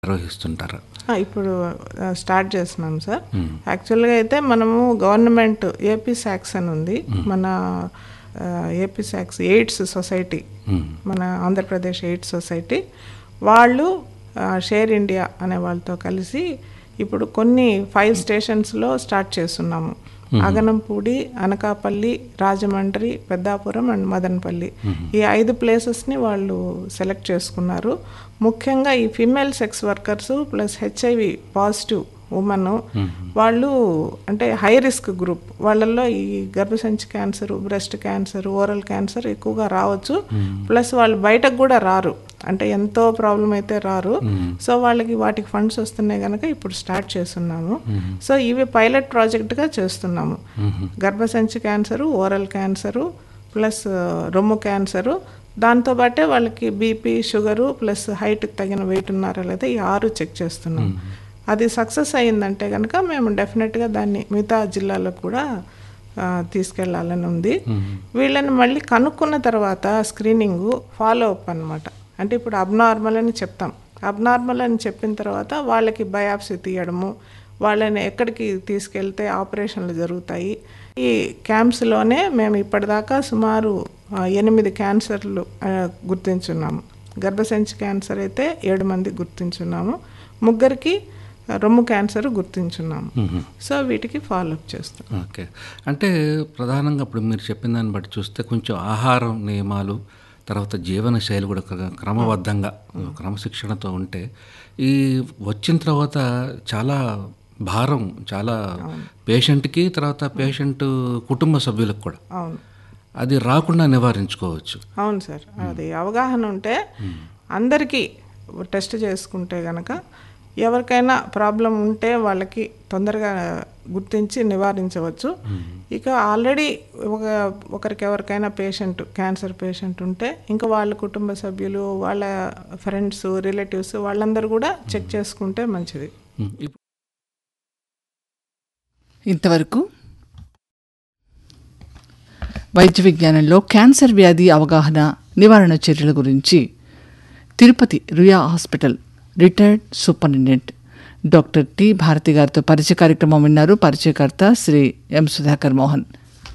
నిర్వహిస్తుంటారు ఆ, ఇప్పుడు ఆ, స్టార్ట్ చేస్తున్నాం సార్ యాక్చువల్గా అయితే మనము గవర్నమెంట్ ఏపీ శాక్స్ అని ఉంది మన ఆ, ఏపీ శాక్స్ ఎయిడ్స్ సొసైటీ మన ఆంధ్రప్రదేశ్ ఎయిడ్స్ సొసైటీ వాళ్ళు ఆ, షేర్ ఇండియా అనే వాళ్ళతో కలిసి ఇప్పుడు కొన్ని ఫైవ్ స్టేషన్స్లో స్టార్ట్ చేస్తున్నాము అగనంపూడి అనకాపల్లి రాజమండ్రి పెద్దాపురం అండ్ మదనపల్లి ఈ ఐదు ప్లేసెస్ని వాళ్ళు సెలెక్ట్ చేసుకున్నారు ముఖ్యంగా ఈ female sex workers plus HIV positive women వాళ్ళు అంటే హై రిస్క్ గ్రూప్ వాళ్ళల్లో ఈ గర్భసంచి cancer breast cancer oral cancer ఎక్కువగా రావచ్చు ప్లస్ వాళ్ళు బయటకు కూడా రారు అంటే ఎంతో ప్రాబ్లం అయితే రారు సో వాళ్ళకి వాటికి ఫండ్స్ వస్తున్నాయి కనుక ఇప్పుడు స్టార్ట్ చేస్తున్నాము సో ఇవి పైలట్ ప్రాజెక్ట్గా చేస్తున్నాము గర్భసంచి క్యాన్సరు ఓరల్ క్యాన్సరు ప్లస్ రొమ్ము క్యాన్సరు దాంతోపాటే వాళ్ళకి బీపీ షుగరు ప్లస్ హైట్కి తగిన వెయిట్ ఉన్నారా లేదా ఈ ఆరు చెక్ చేస్తున్నాం అది సక్సెస్ అయ్యిందంటే కనుక మేము డెఫినెట్గా దాన్ని మిగతా జిల్లాలకు కూడా ఆ, తీసుకెళ్లాలని ఉంది వీళ్ళని మళ్ళీ కనుక్కున్న తర్వాత స్క్రీనింగ్ ఫాలో అప్ అనమాట అంటే ఇప్పుడు అబ్నార్మల్ అని చెప్తాం అబ్నార్మల్ అని చెప్పిన తర్వాత వాళ్ళకి బయాప్సీ తీయడము వాళ్ళని ఎక్కడికి తీసుకెళ్తే ఆపరేషన్లు జరుగుతాయి ఈ క్యాంప్స్లోనే మేము ఇప్పటిదాకా సుమారు ఆ, ఎనిమిది క్యాన్సర్లు ఆ, గుర్తించున్నాము గర్భసంచి క్యాన్సర్ అయితే ఏడు మంది గుర్తించున్నాము ముగ్గురికి రొమ్ము క్యాన్సర్ గుర్తించున్నాము సో వీటికి ఫాలోఅప్ చేస్తాం ఓకే అంటే ప్రధానంగా ఇప్పుడు మీరు చెప్పిన దాన్ని బట్టి చూస్తే కొంచెం ఆహారం నియమాలు తర్వాత జీవన శైలి కూడా క్ర- క్రమబద్ధంగా క్రమశిక్షణతో ఉంటే ఈ వచ్చిన తర్వాత చాలా భారం చాలా పేషెంట్కి తర్వాత పేషెంట్ కుటుంబ సభ్యులకు కూడా అవును అది రాకుండా నివారించుకోవచ్చు అవును సార్ అది అవగాహన ఉంటే అందరికీ టెస్ట్ చేసుకుంటే గనక ఎవరికైనా ప్రాబ్లం ఉంటే వాళ్ళకి తొందరగా గుర్తించి నివారించవచ్చు ఇక ఆల్రెడీ ఒక ఒకరికి ఎవరికైనా పేషెంట్ క్యాన్సర్ పేషెంట్ ఉంటే ఇంకా వాళ్ళ కుటుంబ సభ్యులు వాళ్ళ ఫ్రెండ్స్ రిలేటివ్స్ వాళ్ళందరూ కూడా చెక్ చేసుకుంటే మంచిది ఉమ్, ఇప్పుడు ఇంతవరకు వైద్య విజ్ఞానంలో క్యాన్సర్ వ్యాధి అవగాహన నివారణ చర్యల గురించి Tirupati Ruia hospital retired superintendent doctor T Bharati గారితో పరిచయ కార్యక్రమం విన్నారు పరిచయకర్త శ్రీ ఎం సుధాకర్ మోహన్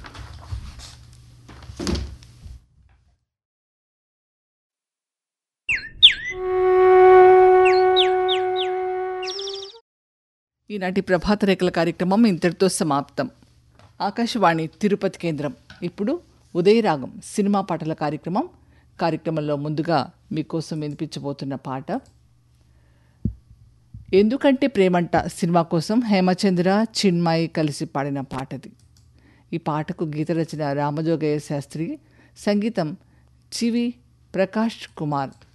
ఈనాటి ప్రభాత రేఖల కార్యక్రమం ఇంతటితో సమాప్తం ఆకాశవాణి తిరుపతి కేంద్రం ఇప్పుడు ఉదయరాగం సినిమా పాటల కార్యక్రమం కార్యక్రమంలో ముందుగా మీకోసం వినిపించబోతున్న పాట ఎందుకంటే ప్రేమంట సినిమా కోసం హేమచంద్ర చిన్మయి కలిసి పాడిన పాటది ఈ పాటకు గీత రచన రామజోగయ్య శాస్త్రి సంగీతం చివి ప్రకాష్ కుమార్